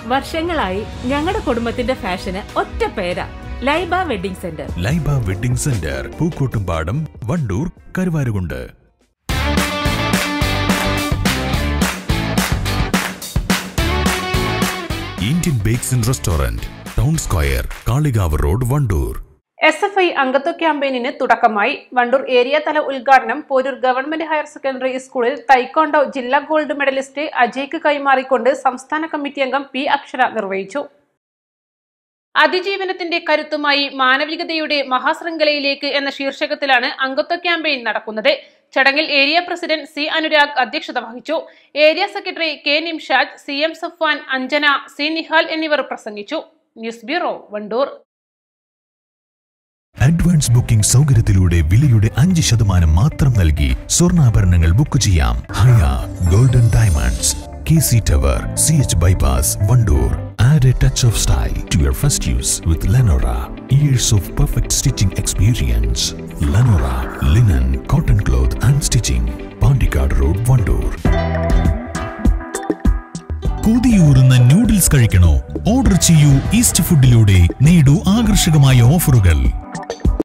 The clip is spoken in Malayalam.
വർഷങ്ങളായി ഞങ്ങളുടെ കുടുംബത്തിന്റെ ഫാഷന് ഒറ്റ പേരാ Laiba wedding centre Laiba wedding centre Pookkottumpadam Wandoor Karuvarakundu Indian bakes and restaurant town square Kalikavu road Wandoor S F I അംഗത്വ ക്യാമ്പയിനിന് തുടക്കമായി വണ്ടൂർ ഏരിയ തല ഉദ്ഘാടനം പോരൂർ ഗവൺമെന്റ് ഹയർ സെക്കൻഡറി സ്കൂളിൽ തൈക്കോണ്ടോ ജില്ലാ ഗോൾഡ് മെഡലിസ്റ്റ് അജയ്ക്ക് കൈമാറിക്കൊണ്ട് സംസ്ഥാന കമ്മിറ്റി അംഗം പി അക്ഷര നിർവഹിച്ചു അതിജീവനത്തിന്റെ കരുത്തുമായി മാനവികതയുടെ മഹാശൃംഖലയിലേക്ക് എന്ന ശീർഷകത്തിലാണ് അംഗത്വ ക്യാമ്പയിൻ നടക്കുന്നത് ചടങ്ങിൽ ഏരിയ പ്രസിഡന്റ് സി അനുരാഗ് അധ്യക്ഷത വഹിച്ചു area secretary K Nimshad C M Safwan Anjana C Nihal എന്നിവർ പ്രസംഗിച്ചു news bureau Wandoor advance booking സൗകര്യത്തിലൂടെ വിലയുടെ അഞ്ച് ശതമാനം മാത്രം നൽകി സ്വർണ്ണാഭരണങ്ങൾ ബുക്ക് ചെയ്യാം Haya golden diamonds K C tower C H bypass Wandoor add a touch of style to your first use with Lenora years of perfect stitching experience Lenora linen cotton cloth and stitching Pandikkad road Wandoor കൊതിയൂറുന്ന നൂഡിൽസ് കഴിക്കണോ ഓർഡർ ചെയ്യൂ ഈസ്റ്റ് ഫുഡിലൂടെ നേടൂ ആകർഷകമായ ഓഫറുകൾ